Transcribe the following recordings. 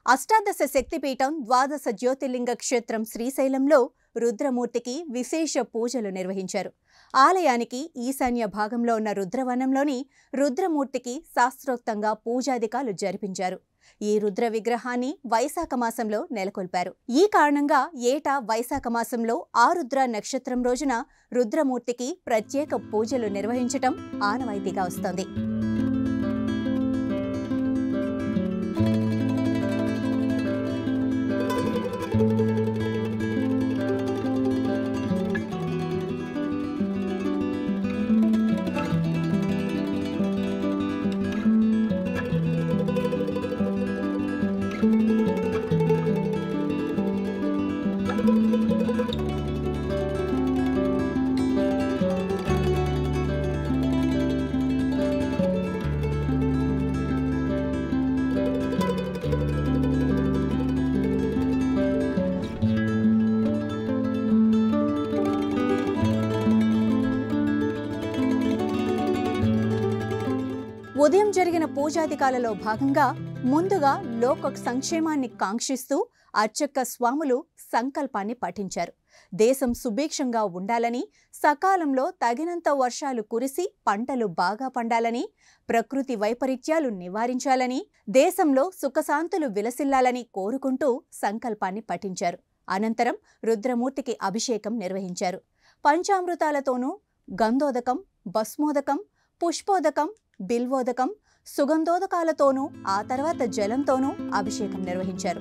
అష్టాదశ శక్తిపీఠం ద్వాదశ జ్యోతిర్లింగ క్షేత్రం శ్రీశైలంలో రుద్రమూర్తికి విశేష పూజలు నిర్వహించారు ఆలయానికి ఈశాన్య భాగంలో ఉన్న రుద్రవనంలోని రుద్రమూర్తికి శాస్త్రోక్తంగా పూజాధికాలు జరిపించారు ఈ రుద్ర విగ్రహాన్ని వైశాఖ మాసంలో నెలకొల్పారు ఈ కారణంగా ఏటా వైశాఖ మాసంలో ఆ రుద్ర నక్షత్రం రోజున రుద్రమూర్తికి ప్రత్యేక పూజలు నిర్వహించటం ఆనవాయితీగా వస్తోంది ఉదయం జరిగిన పూజాధికాలలో భాగంగా ముందుగా లోక సంక్షేమాన్ని కాంక్షిస్తూ అర్చక్క స్వాములు సంకల్పాన్ని పఠించారు దేశం సుభిక్షంగా ఉండాలని సకాలంలో తగినంత వర్షాలు కురిసి పంటలు బాగా పండాలని ప్రకృతి వైపరీత్యాలు నివారించాలని దేశంలో సుఖశాంతులు విలసిల్లాలని కోరుకుంటూ సంకల్పాన్ని పఠించారు అనంతరం రుద్రమూర్తికి అభిషేకం నిర్వహించారు పంచామృతాలతోనూ గంధోదకం భస్మోదకం పుష్పోదకం బిల్వోదకం సుగంధోదకాలతోనూ ఆ తర్వాత జలంతోనూ అభిషేకం నిర్వహించారు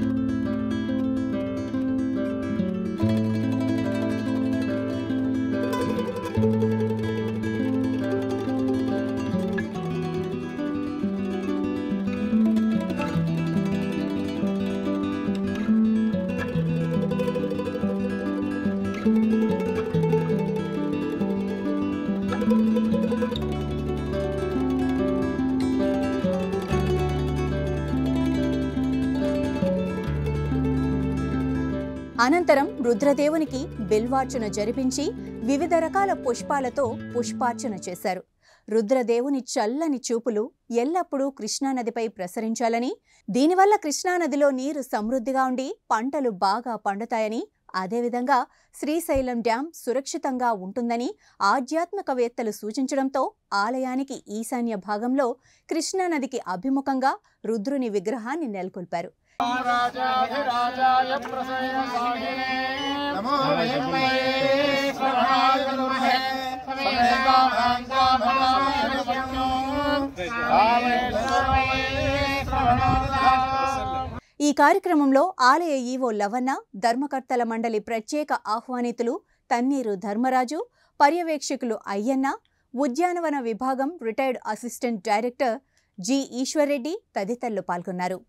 అనంతరం రుద్రదేవునికి బిల్వార్చన జరిపించి వివిధ రకాల పుష్పాలతో పుష్పార్చన చేశారు రుద్రదేవుని చల్లని చూపులు ఎల్లప్పుడూ కృష్ణానదిపై ప్రసరించాలని దీనివల్ల కృష్ణానదిలో నీరు సమృద్ధిగా ఉండి పంటలు బాగా పండుతాయని అదేవిధంగా శ్రీశైలం డ్యాం సురక్షితంగా ఉంటుందని ఆధ్యాత్మికవేత్తలు సూచించడంతో ఆలయానికి ఈశాన్య భాగంలో కృష్ణానదికి అభిముఖంగా రుద్రుని విగ్రహాన్ని నెలకొల్పారు రాజాధిరాజాయ ప్రసయసాహినే నమో వయస్మై శ్రవణాయ గురుమహే సమేతానాం కామనాయ సత్యం కామేశ్వరమై శ్రవణాయ ఈ కార్యక్రమంలో ఆలయ ఈవో లవన్న ధర్మకర్తల మండలి ప్రత్యేక ఆహ్వానితులు తన్నీరు ధర్మరాజు పర్యవేక్షకులు అయ్యన్న ఉద్యానవన విభాగం retired assistant director G Eshwarreddy తదితరులు పాల్గొన్నారు